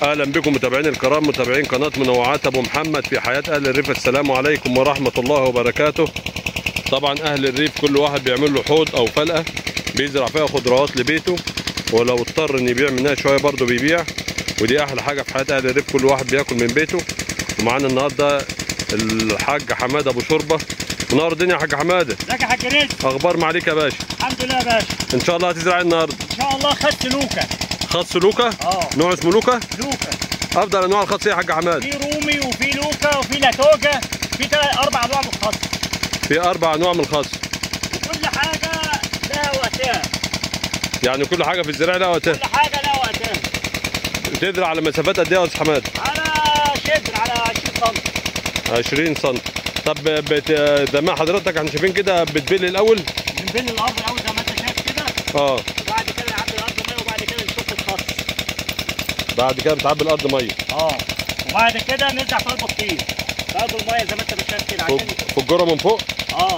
اهلا بكم متابعين الكرام متابعين قناه منوعات ابو محمد في حياه اهل الريف السلام عليكم ورحمه الله وبركاته طبعا اهل الريف كل واحد بيعمل له حوض او فلقه بيزرع فيها خضروات لبيته ولو اضطر ان يبيع منها شويه برضه بيبيع ودي احلى حاجه في حياه اهل الريف كل واحد بياكل من بيته ومعانا النهارده الحاج حماده ابو شربه منور الدنيا يا حاج حماده ازيك يا حاج رزق اخبار معاليك يا باشا الحمد لله يا باشا ان شاء الله هتزرع النهارده ان شاء الله خدت لوكا خاص لوكا اه نوع اسمه لوكا لوكا افضل انواع الخاص ايه يا حاج حماده في رومي وفي لوكا وفي لاتوجا في تلات اربع انواع مختص في اربع انواع من الخاص كل حاجه لها وقتها يعني كل حاجه في الزراعه لها وقتها كل حاجه لها وقتها تزرع على مسافات قد ايه يا استاذ حماد على شبر على 20 سم 20 سم طب بت... زي ما حضرتك احنا شايفين كده بتبل الاول من بين الارض قوي زي ما انت شايف كده اه وبعد كده نعبي الارض ميه وبعد كده نشوف الخص بعد كده بتعبي الارض ميه اه وبعد كده نرجع في قلب الطين في قلب الميه زي ما انت شايف كده فوق عشان في الجره من فوق اه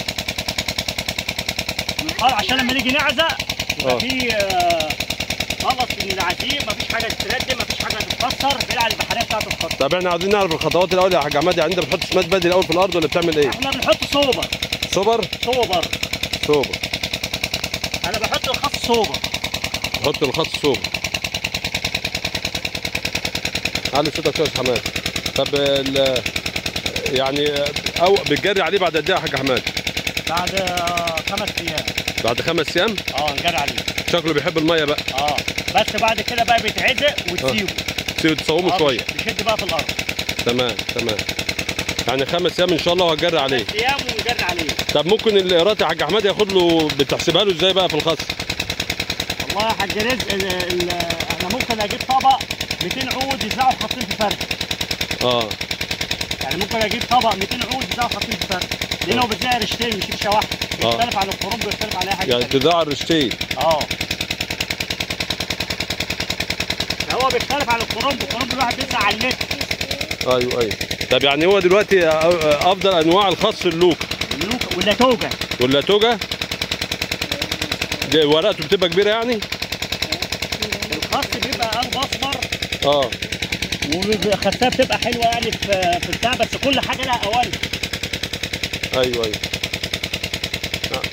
نقال عشان لما نيجي نعزق آه. يبقى في آه، خلص من العزيق مفيش حاجه تتردم مفيش حاجه تتكسر بعيد عن البحريه بتاعت الخط طب احنا عايزين نعرف الخطوات الاول يا حاج حماد يعني انت بتحط سماد بدري الاول في الارض ولا بتعمل ايه؟ احنا بنحط صوبر سوبر صوبر سوبر انا بحط الخص صوبر تحط الخط سوبر علي صوتك شويه يا أستاذ حماد طب ال... يعني او بتجري عليه بعد قد ايه يا حاج حماد؟ بعد آه، خمس ايام بعد خمس ايام اه نجري عليه شكله بيحب الميه بقى اه بس بعد كده بقى بيتعزق وتسيبه تسيبه تصومه آه، شويه بيش- بيشد بقى في الارض تمام تمام يعني خمس ايام ان شاء الله وهتجري عليه خمس ايام ونجري عليه طب ممكن الايراد يا حاج احمد ياخد له بتحسبها له ازاي بقى في الخاص والله يا حاج رزق ال- ال- انا ممكن اجيب طبق 200 عود يزرعوا خطين في فرد اه يعني ممكن اجيب طبق 200 عود يزرعوا خطين في فرد لانه بتلاقي رشتين مش رشه واحده آه. بيختلف عن الخروج بيختلف عن اي حاجه يعني تانية. تذاع الرشتين اه هو بيختلف عن الخروج الخروج الواحد بيزرع على النت ايوه ايوه طب يعني هو دلوقتي افضل انواع الخاص اللوك اللوكا ولا توجه ولا توجه دي ورقته بتبقى كبيره يعني الخاص بيبقى قلب اصفر اه وخدتها بتبقى حلوه يعني في في البتاع بس كل حاجه لها اوان ايوه ايوه آه.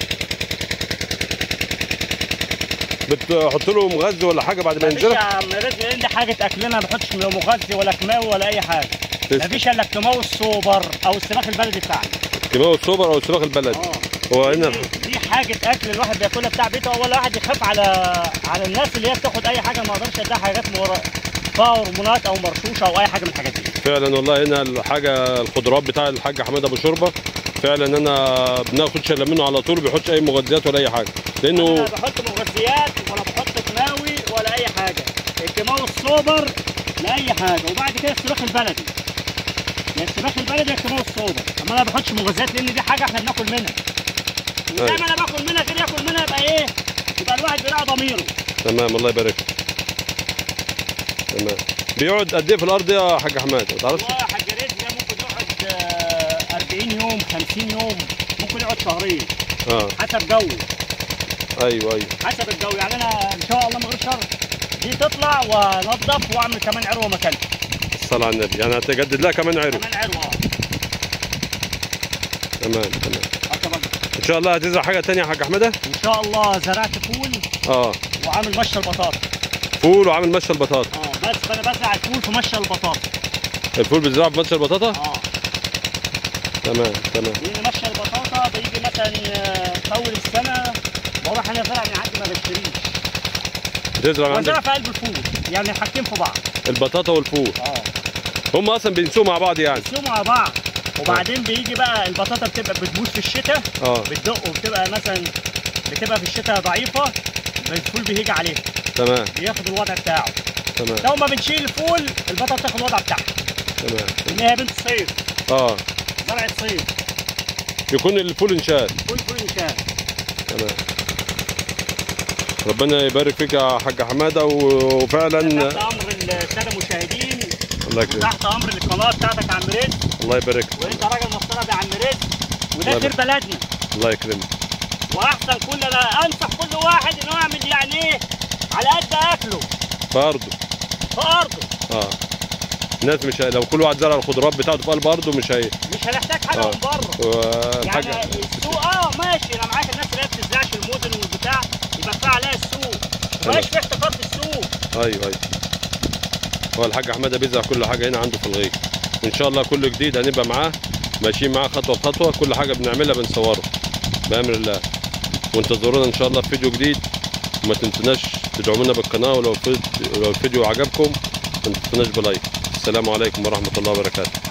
بتحط له مغذي ولا حاجه بعد ما مفيش يا ينزل عم رزق لان دي حاجه اكلنا ما بنحطش مغذي ولا كيماوي ولا اي حاجه تسلم. مفيش الا الكيماوي السوبر او السماك البلدي بتاعنا كيماوي السوبر او السباخ البلدي اه هو هنا دي, دي حاجه اكل الواحد بياكلها بتاع بيته ولا واحد يخاف على على الناس اللي هي بتاخد اي حاجه ما اقدرش اديها حاجات مور... فيها هرمونات او مرشوشه او اي حاجه من الحاجات دي فعلا والله هنا الحاجه الخضروات بتاع الحاج حماد ابو شربه فعلا انا بناخد شله منه على طول ما بيحطش اي مغذيات ولا اي حاجه انا لانه لا بحط مغذيات ولا بحط كيماوي ولا اي حاجه الكيماوي السوبر لاي حاجه وبعد كده السباخ البلدي يا السباخ البلدي يا الكيماوي السوبر اما انا ما بحطش مغذيات لان دي حاجه احنا بناكل منها وزي أيوة. ما انا باكل منها غير ياكل منها يبقى ايه يبقى الواحد بيراعي ضميره تمام الله يبارك فيك. تمام بيقعد قد ايه في الارض يا حاج حماد ما تعرفش والله يا حاج رزق ده ممكن يقعد آه، 40 يوم 50 يوم ممكن يقعد شهرين اه حسب جو ايوه ايوه حسب الجو يعني انا ان شاء الله من غير شر دي تطلع وانضف واعمل كمان عروه مكانها الصلاه على النبي يعني هتجدد لها كمان عرق كمان عروه تمام تمام حتى برضه. ان شاء الله هتزرع حاجه تانية يا حاج حماده ان شاء الله زرعت فول اه وعامل مشى البطاطا فول وعامل مشى البطاطا اه بس فانا بزرع الفول في مشى البطاطا الفول بيزرع في مشى البطاطا اه تمام تمام لان مشى البطاطا بيجي مثلا آه، في اول السنه بروح انا زرع من عندي ما بشتريش بتزرع وزرع عندك في قلب الفول يعني حاجتين في بعض البطاطا والفول اه هم اصلا بينسوا مع بعض يعني بيسيبوا مع بعض وبعدين بيجي بقى البطاطا بتبقى بتبوظ في الشتاء اه بتدق وبتبقى مثلا بتبقى في الشتاء ضعيفه الفول بيجي عليها تمام بياخد الوضع بتاعه تمام لو ما بنشيل الفول البطاطا بتاخد الوضع بتاعها تمام لان هي بنت صيف اه زرعه صيف يكون الفول انشال فول فول انشاء تمام ربنا يبارك فيك يا حاج حماده و- وفعلا تحت امر الساده المشاهدين الله يكرمك تحت امر القناه بتاعتك يا عم رزق الله يبارك وانت راجل محترم يا عم رزق وده الله خير بلدنا الله يكرمك واحسن كل انا انصح كل واحد انه يعمل يعني ايه على قد اكله برضه في ارضه اه الناس مش هي... لو كل واحد زرع الخضروات بتاعته في قلب ارضه مش هي مش هنحتاج حاجه آه. من بره والحاجه يعني السوق اه ماشي انا معاك الناس اللي هي بتزرعش المدن والبتاع يبقى كفايه عليها السوق ماشي في احتكار في السوق ايوه ايوه هو الحاج حماده بيزرع كل حاجه هنا عنده في الغيط وان شاء الله كل جديد هنبقى معاه ماشيين معاه خطوه بخطوه كل حاجه بنعملها بنصوره بامر الله وانتظرونا ان شاء الله في فيديو جديد وما تنسوناش تدعمونا بالقناه ولو الفيديو- لو الفيديو عجبكم ما تنسوناش بلايك السلام عليكم ورحمه الله وبركاته